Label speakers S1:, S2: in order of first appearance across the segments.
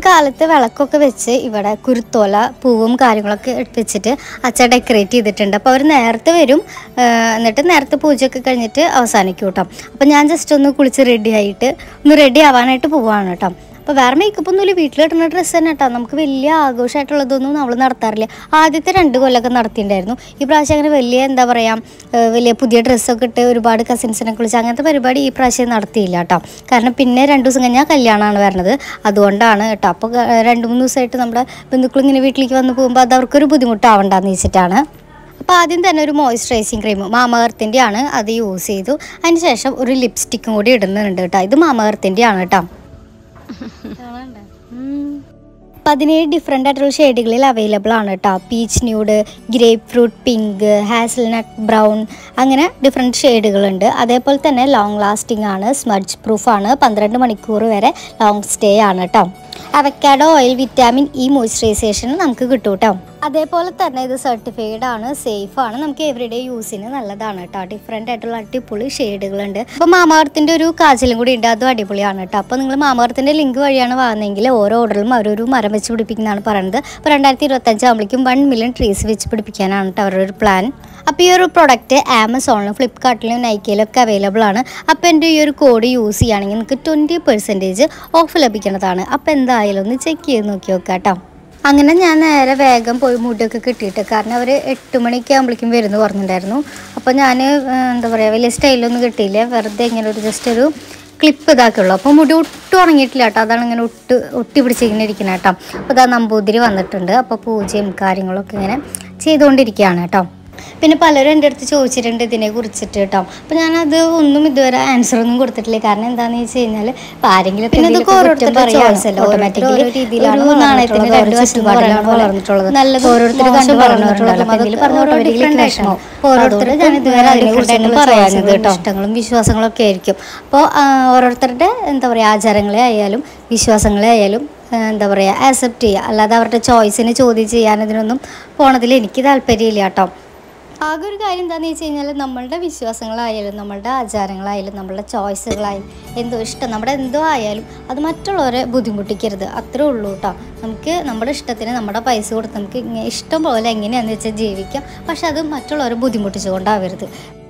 S1: കാലത്ത് വിളക്കൊക്കെ വെച്ച് ഇവിടെ കുരുത്തോല പൂവും കാര്യങ്ങളൊക്കെ വെച്ചിട്ട് അച്ഛൻ ഡെക്കറേറ്റ് ചെയ്തിട്ടുണ്ട് അപ്പോൾ അവർ നേരത്തെ വരും ആ, എന്നിട്ട് നേരത്തെ പൂജയൊക്കെ കഴിഞ്ഞിട്ട് അവസാനിക്കും കേട്ടോ അപ്പോൾ ഞാൻ ജസ്റ്റ് ഒന്ന് കുളിച്ച് റെഡി ആയിട്ട് ഒന്ന് റെഡി ആവാനായിട്ട് പോവാണ് കേട്ടോ അപ്പോൾ വേറെ മേക്കപ്പ് ഒന്നുമില്ല വീട്ടിൽ ഇടുന്ന ഡ്രസ്സ് തന്നെ കേട്ടോ നമുക്ക് വലിയ ആഘോഷമായിട്ടുള്ളതൊന്നും നമ്മൾ നടത്താറില്ല ആദ്യത്തെ രണ്ട് കൊല്ലമൊക്കെ നടത്തിയിട്ടുണ്ടായിരുന്നു ഈ പ്രാവശ്യം അങ്ങനെ വലിയ എന്താ പറയുക വലിയ പുതിയ ഡ്രസ്സൊക്കെ ഇട്ട് ഒരുപാട് കസിൻസിനെ കുളിച്ച് അങ്ങനത്തെ പരിപാടി ഈ പ്രാവശ്യം നടത്തിയില്ല കേട്ടോ കാരണം പിന്നെ രണ്ട് ദിവസം കഴിഞ്ഞാൽ കല്യാണമാണ് വരുന്നത് അതുകൊണ്ടാണ് കേട്ടോ അപ്പോൾ രണ്ട് മൂന്ന് ദിവസമായിട്ട് നമ്മുടെ ബന്ധുക്കൾ ഇങ്ങനെ വീട്ടിലേക്ക് വന്ന് പോകുമ്പോൾ അത് അവർക്കൊരു ബുദ്ധിമുട്ടാവണ്ടെന്ന് വെച്ചിട്ടാണ് അപ്പോൾ ആദ്യം തന്നെ ഒരു മോയ്സ്ചറൈസിങ് ക്രീം മാമകർത്തിൻ്റെ ആണ് അത് യൂസ് ചെയ്തു അതിന് ശേഷം ഒരു ലിപ്സ്റ്റിക്കും കൂടി ഇടുന്നുണ്ട് കേട്ടോ ഇത് മാമകർത്തിൻ്റെ ആണ് കേട്ടോ പതിനേഴ് ഡിഫറെൻ്റ് ആയിട്ടുള്ള ഷെയ്ഡുകളിൽ അവൈലബിൾ ആണ് കേട്ടോ peach nude grapefruit pink hazelnut brown അങ്ങനെ ഡിഫറെൻറ്റ് ഷെയ്ഡുകളുണ്ട് അതേപോലെ തന്നെ ലോങ് ലാസ്റ്റിംഗ് ആണ് സ്മഡ്ജ് പ്രൂഫ് ആണ് പന്ത്രണ്ട് മണിക്കൂർ വരെ ലോങ് സ്റ്റേ ആണ് കേട്ടോ avocado oil vitamin E moisturisation നമുക്ക് കിട്ടും കേട്ടോ അതേപോലെ തന്നെ ഇത് സർട്ടിഫൈഡ് ആണ് സേഫ് ആണ് നമുക്ക് എവറിഡേ യൂസിന് നല്ലതാണ് കേട്ടോ ഡിഫറെൻ്റ് ആയിട്ടുള്ള അടിപൊളി ഷെയ്ഡുകളുണ്ട് അപ്പോൾ മാമാർത്തിൻ്റെ ഒരു കാജലും കൂടി ഉണ്ട് അതും അടിപൊളിയാണ് കേട്ടോ അപ്പോൾ നിങ്ങൾ മാമാർത്തിൻ്റെ ലിങ്ക് വഴിയാണ് വാങ്ങുന്നതെങ്കിൽ ഓരോ ഓർഡറിലും അവരൊരു മരം വെച്ച് പിടിപ്പിക്കുന്നതാണ് പറയുന്നത് അപ്പോൾ രണ്ടായിരത്തി ഇരുപത്തഞ്ചാകുമ്പോഴേക്കും വൺ മില്യൺ ട്രീസ് വെച്ച് പിടിപ്പിക്കാനാണ് കേട്ടോ അവരുടെ ഒരു പ്ലാൻ അപ്പോൾ ഈ ഒരു പ്രൊഡക്റ്റ് ആമസോണിലും ഫ്ലിപ്കാർട്ടിലും നൈക്കയിലും ഒക്കെ അവൈലബിൾ ആണ് അപ്പോൾ എൻ്റെ ഈ ഒരു കോഡ് യൂസ് ചെയ്യുകയാണെങ്കിൽ നിങ്ങൾക്ക് ട്വൻറ്റി പെർസെൻറ്റേജ് ഓഫ് ലഭിക്കുന്നതാണ് അപ്പോൾ എന്തായാലും ഒന്ന് ചെക്ക് ചെയ്ത് നോക്കി നോക്കാം കേട്ടോ അങ്ങനെ ഞാൻ നേരെ വേഗം പോയി മുടിയൊക്കെ കിട്ടിയിട്ട് കാരണം അവർ എട്ട് മണിക്ക് ആകുമ്പോഴേക്കും വരുന്നു പറഞ്ഞിട്ടുണ്ടായിരുന്നു അപ്പോൾ ഞാൻ എന്താ പറയുക വലിയ സ്റ്റൈലൊന്നും കിട്ടിയില്ല വെറുതെ ഇങ്ങനെ ഒരു ജസ്റ്റ് ഒരു ക്ലിപ്പ് ഇതാക്കുള്ളൂ അപ്പോൾ മുടി ഒട്ടും ഉണങ്ങിയിട്ടില്ല കേട്ടോ അതാണ് ഇങ്ങനെ ഒട്ട് ഒട്ടി പിടിച്ചിങ്ങനെ ഇരിക്കുന്നത് കേട്ടോ അപ്പോൾ ഇതാ നമ്പൂതിരി വന്നിട്ടുണ്ട് അപ്പോൾ പൂജയും കാര്യങ്ങളൊക്കെ ഇങ്ങനെ ചെയ്തുകൊണ്ടിരിക്കുകയാണ് കേട്ടോ പിന്നെ പലരും എൻ്റെ അടുത്ത് ചോദിച്ചിട്ടുണ്ട് ഇതിനെ കുറിച്ചിട്ട് കേട്ടോ അപ്പോൾ ഞാനത് ഒന്നും ഇതുവരെ ആൻസർ ഒന്നും കൊടുത്തിട്ടില്ല കാരണം എന്താണെന്ന് വെച്ച് കഴിഞ്ഞാൽ ഇപ്പോൾ ആരെങ്കിലും പിന്നെ ഇതൊക്കെ ഓരോരുത്തരുടെ ചോയ്സ് അല്ല ഓട്ടോമാറ്റിക്കലി രീതിയിലാണ് നാണയത്തിന് രണ്ട് വശമാണ് വളർന്നിട്ടുള്ളത് നല്ലത് ഓരോരുത്തർ കണ്ടു വളർന്നിട്ടുള്ളത് ഓരോരുത്തർ ഞാൻ ഇതുവരെ അതിനെ കുറിച്ചൊന്നും പറയാനത് കേട്ടോ ഇഷ്ടങ്ങളും വിശ്വാസങ്ങളും ഒക്കെ ആയിരിക്കും അപ്പോൾ ഓരോരുത്തരുടെ എന്താ പറയുക ആചാരങ്ങളെ ആയാലും വിശ്വാസങ്ങളെ ആയാലും ആ, എന്താ പറയുക ആക്സെപ്റ്റ് ചെയ്യുക അല്ലാതെ അവരുടെ ചോയ്സിന് ചോദ്യം ചെയ്യാൻ ഇതിനൊന്നും പോണതിൽ എനിക്ക് താല്പര്യമില്ല കേട്ടോ ആകെ ഒരു കാര്യം എന്താണെന്ന് വെച്ച് കഴിഞ്ഞാൽ നമ്മളുടെ വിശ്വാസങ്ങളായാലും നമ്മളുടെ ആചാരങ്ങളായാലും നമ്മളുടെ ചോയ്സുകളായാലും എന്തോ ഇഷ്ടം നമ്മുടെ എന്തോ ആയാലും അത് മറ്റുള്ളവരെ ബുദ്ധിമുട്ടിക്കരുത് അത്രേ ഉള്ളൂ കേട്ടോ നമുക്ക് നമ്മുടെ ഇഷ്ടത്തിന് നമ്മുടെ പൈസ കൊടുത്ത് നമുക്ക് ഇങ്ങനെ ഇഷ്ടം പോലെ എങ്ങനെയാണെന്ന് വെച്ചാൽ ജീവിക്കാം പക്ഷെ അത് മറ്റുള്ളവരെ ബുദ്ധിമുട്ടിച്ചുകൊണ്ടാവരുത്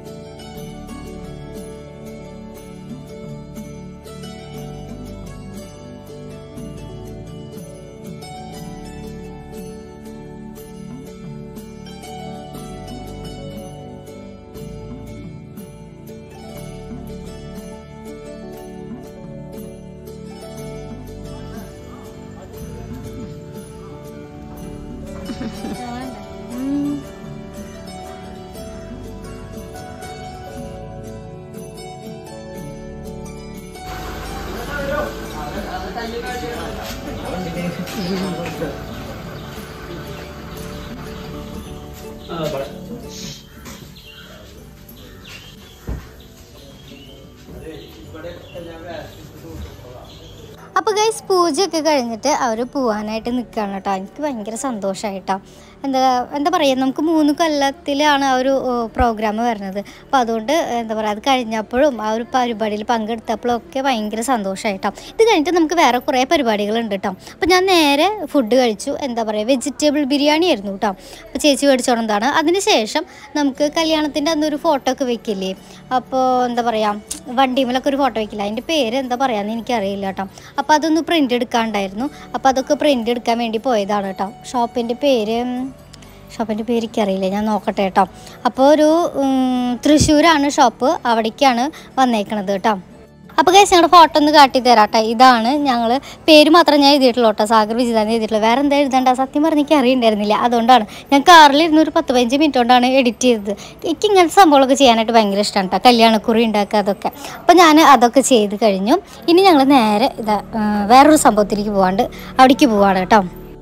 S1: അപ്പോൾ ഗൈസ് പൂജയൊക്കെ കഴിഞ്ഞിട്ട് അവർ പോവാനായിട്ട് നിൽക്കുകയാണ് കേട്ടോ എനിക്ക് ഭയങ്കര സന്തോഷമായിട്ടോ എന്താ എന്താ പറയുക നമുക്ക് മൂന്ന് കൊല്ലത്തിലാണ് ആ ഒരു പ്രോഗ്രാം വരുന്നത് അപ്പോൾ അതുകൊണ്ട് എന്താ പറയുക അത് കഴിഞ്ഞപ്പോഴും ആ ഒരു പരിപാടിയിൽ പങ്കെടുത്തപ്പോഴും ഒക്കെ ഭയങ്കര സന്തോഷമായിട്ടോ ഇത് കഴിഞ്ഞിട്ട് നമുക്ക് വേറെ കുറേ പരിപാടികളുണ്ട് കേട്ടോ അപ്പോൾ ഞാൻ നേരെ ഫുഡ് കഴിച്ചു എന്താ പറയുക വെജിറ്റബിൾ ബിരിയാണി ആയിരുന്നു കേട്ടോ അപ്പോൾ ചേച്ചി മേടിച്ചോണതാണ് അതിന് ശേഷം നമുക്ക് കല്യാണത്തിൻ്റെ അന്നൊരു ഫോട്ടോ ഒക്കെ വെക്കില്ലേ അപ്പോൾ എന്താ പറയുക വണ്ടിമേലൊക്കെ ഒരു ഫോട്ടോ വെക്കില്ല അതിൻ്റെ പേര് എന്താ പറയാന്ന് എനിക്കറിയില്ല കേട്ടോ അപ്പോൾ അതൊന്ന് പ്രിൻ്റ് എടുക്കാണ്ടായിരുന്നു അപ്പോൾ അതൊക്കെ പ്രിൻ്റ് എടുക്കാൻ വേണ്ടി പോയതാണ് കേട്ടോ ഷോപ്പിൻ്റെ പേര് ഷോപ്പിൻ്റെ പേര് എനിക്കറിയില്ല ഞാൻ നോക്കട്ടെ കേട്ടോ അപ്പോൾ ഒരു ഉം, തൃശ്ശൂരാണ് ഷോപ്പ് അവിടേക്കാണ് വന്നേക്കണത് കേട്ടോ അപ്പോൾ കേസ് ഞങ്ങളുടെ ഫോട്ടോ ഒന്ന് കാട്ടി തരാം കേട്ടോ ഇതാണ് ഞങ്ങൾ പേര് മാത്രം ഞാൻ എഴുതിയിട്ടുള്ളൂ കേട്ടോ സാഗർ വിജിതാന്ന് എഴുതിയിട്ടുള്ളൂ വേറെ എന്താ എഴുതണ്ട സത്യം പറഞ്ഞ് എനിക്ക് അറിയണ്ടായിരുന്നില്ല അതുകൊണ്ടാണ് ഞാൻ കാറിലിരുന്ന് ഒരു പത്ത് പതിനഞ്ച് മിനിറ്റ് കൊണ്ടാണ് എഡിറ്റ് ചെയ്തത് എനിക്ക് ഇങ്ങനത്തെ സംഭവങ്ങളൊക്കെ ചെയ്യാനായിട്ട് ഭയങ്കര ഇഷ്ടമാണ് കേട്ടോ കല്യാണക്കുറി ഉണ്ടാക്കുക അതൊക്കെ അപ്പോൾ ഞാൻ അതൊക്കെ ചെയ്ത് കഴിഞ്ഞു ഇനി ഞങ്ങൾ നേരെ ഇതാ ആ, വേറൊരു സംഭവത്തിലേക്ക് പോകാണ്ട് അവിടേക്ക് പോവാണ് കേട്ടോ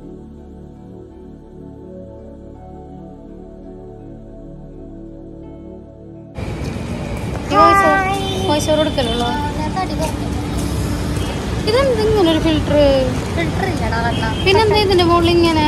S2: വോയിസ് ഓവർ എടുക്കലുള്ളൂ ഇതെന്ത് ഇങ്ങനെ ഒരു ഫിൽറ്റർ
S1: ഫിൽറ്റർ ഇല്ലടാ വെള്ളം
S2: പിന്നെന്താ ഇതിന്റെ മുകളിൽ ഇങ്ങനെ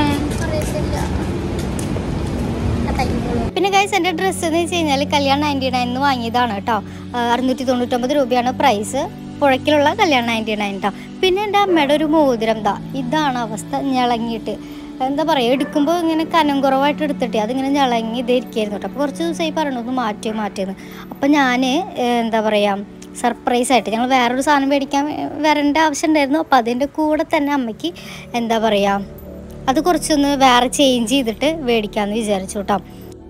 S1: പിന്നെ ഗൈസ് എൻ്റെ ഡ്രസ്സ് എന്ന് വെച്ച് കഴിഞ്ഞാൽ കല്യാൺ നയൻറ്റി നയനിന്ന് വാങ്ങിയതാണ് കേട്ടോ അറുന്നൂറ്റി തൊണ്ണൂറ്റൊമ്പത് രൂപയാണ് പ്രൈസ് പുഴയ്ക്കിലുള്ള കല്യാണം നയൻറ്റി നയൻ ട്ടാ പിന്നെ എൻ്റെ അമ്മയുടെ ഒരു മോതിരം ദാ ഇതാണ് അവസ്ഥ ഞളങ്ങിയിട്ട് എന്താ പറയുക എടുക്കുമ്പോൾ ഇങ്ങനെ കനം കുറവായിട്ട് എടുത്തിട്ട് അതിങ്ങനെ ഞളങ്ങി ഇതായിരിക്കായിരുന്നു കേട്ടോ അപ്പോൾ കുറച്ച് ദിവസമായി പറഞ്ഞു ഒന്ന് മാറ്റി മാറ്റിയെന്ന് അപ്പോൾ ഞാൻ എന്താ പറയുക സർപ്രൈസ് ആയിട്ട് ഞങ്ങൾ വേറൊരു സാധനം മേടിക്കാൻ ഏ, വരേണ്ട ആവശ്യം ഉണ്ടായിരുന്നു അപ്പോൾ അതിൻ്റെ കൂടെ തന്നെ അമ്മയ്ക്ക് എന്താ പറയുക അത് കുറച്ചൊന്ന് വേറെ ചേഞ്ച് ചെയ്തിട്ട് മേടിക്കാമെന്ന് വിചാരിച്ചു കേട്ടോ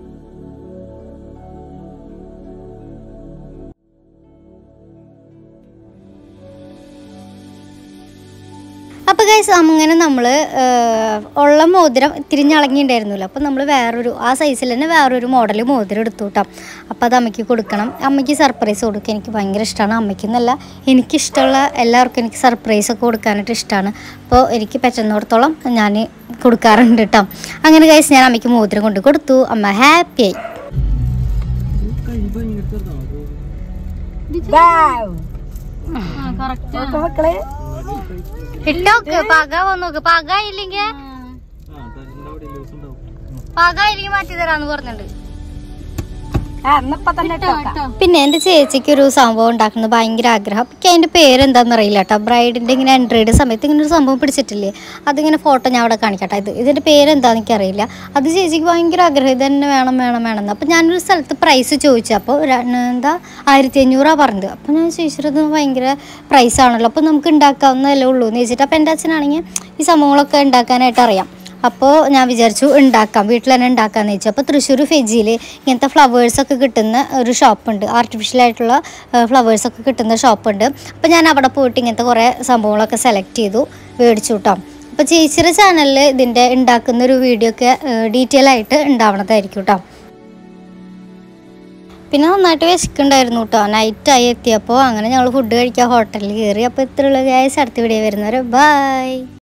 S1: അപ്പോൾ ഗൈസ് അങ്ങനെ നമ്മൾ ഉള്ള മോതിരം തിരിഞ്ഞളങ്ങിയിട്ടുണ്ടായിരുന്നില്ല അപ്പോൾ നമ്മൾ വേറൊരു ആ സൈസിൽ തന്നെ വേറൊരു മോഡൽ മോതിരം എടുത്തു കേട്ടോ അപ്പോൾ അത് അമ്മയ്ക്ക് കൊടുക്കണം അമ്മയ്ക്ക് സർപ്രൈസ് കൊടുക്കുക എനിക്ക് ഭയങ്കര ഇഷ്ടമാണ് അമ്മയ്ക്ക് എന്നല്ല എനിക്കിഷ്ടമുള്ള എല്ലാവർക്കും എനിക്ക് സർപ്രൈസ് ഒക്കെ കൊടുക്കാനായിട്ട് ഇഷ്ടമാണ് അപ്പോൾ എനിക്ക് പറ്റുന്നിടത്തോളം ഞാൻ കൊടുക്കാറുണ്ട് കേട്ടോ അങ്ങനെ ഗൈസ് ഞാൻ അമ്മയ്ക്ക് മോതിരം കൊണ്ട് കൊടുത്തു അമ്മ ഹാപ്പിയായി ഇട്ടോക്ക് പക വന്ന് നോക്ക് പക ഇല്ലെങ്കിൽ പക ഇല്ലെങ്കിൽ മാറ്റി തരാന്ന് പറഞ്ഞിട്ടുണ്ട് പിന്നെ എൻ്റെ ചേച്ചിക്ക് ഒരു സംഭവം ഉണ്ടാക്കുന്നത് ഭയങ്കര ആഗ്രഹം എനിക്ക് അതിൻ്റെ പേരെന്താണെന്ന് അറിയില്ല കേട്ടോ ബ്രൈഡിൻ്റെ ഇങ്ങനെ എൻട്രി ചെയ്ത സമയത്ത് ഇങ്ങനെ ഒരു സംഭവം പിടിച്ചിട്ടില്ലേ അതിങ്ങനെ ഫോട്ടോ ഞാൻ അവിടെ കാണിക്കട്ടെ ഇത് ഇതിൻ്റെ പേരെന്താണെന്ന് എനിക്കറിയില്ല അത് ചേച്ചിക്ക് ഭയങ്കര ആഗ്രഹം ഇത് തന്നെ വേണം വേണം വേണം എന്ന് അപ്പോൾ ഞാനൊരു സ്ഥലത്ത് പ്രൈസ് ചോദിച്ചു അപ്പോൾ എന്താ ആയിരത്തി അഞ്ഞൂറാണ് പറഞ്ഞത് അപ്പോൾ ഞാൻ ചോദിച്ചിട്ട് ഭയങ്കര പ്രൈസ് ആണല്ലോ അപ്പോൾ നമുക്ക് ഉണ്ടാക്കാവുന്നതല്ലേ ഉള്ളൂ എന്ന് ചോദിച്ചിട്ട് അപ്പോൾ എൻ്റെ അച്ഛനാണെങ്കിൽ ഈ സംഭവങ്ങളൊക്കെ ഉണ്ടാക്കാനായിട്ട് അറിയാം അപ്പോൾ ഞാൻ വിചാരിച്ചു ഉണ്ടാക്കാം വീട്ടിൽ തന്നെ ഉണ്ടാക്കാമെന്ന് വെച്ചു അപ്പോൾ തൃശ്ശൂർ ഫെജിയിൽ ഇങ്ങനത്തെ ഫ്ലവേഴ്സൊക്കെ കിട്ടുന്ന ഒരു ഷോപ്പുണ്ട് ആർട്ടിഫിഷ്യൽ ആയിട്ടുള്ള ഫ്ലവേഴ്സൊക്കെ കിട്ടുന്ന ഷോപ്പുണ്ട് അപ്പോൾ ഞാൻ അവിടെ പോയിട്ട് ഇങ്ങനത്തെ കുറേ സംഭവങ്ങളൊക്കെ സെലക്ട് ചെയ്തു മേടിച്ചു കേട്ടോ അപ്പോൾ ചേച്ചിയുടെ ചാനലിൽ ഇതിൻ്റെ ഉണ്ടാക്കുന്ന ഒരു വീഡിയോ ഒക്കെ ഡീറ്റെയിൽ ആയിട്ട് ഉണ്ടാവണതായിരിക്കും കേട്ടോ പിന്നെ നന്നായിട്ട് വിശക്കുണ്ടായിരുന്നു കേട്ടോ നൈറ്റായി എത്തിയപ്പോൾ അങ്ങനെ ഞങ്ങൾ ഫുഡ് കഴിക്കാൻ ഹോട്ടലിൽ കയറി അപ്പോൾ ഇത്രയുള്ള ഗ്യാസ് അടുത്ത വീഡിയോ വരുന്നവരെ ബൈ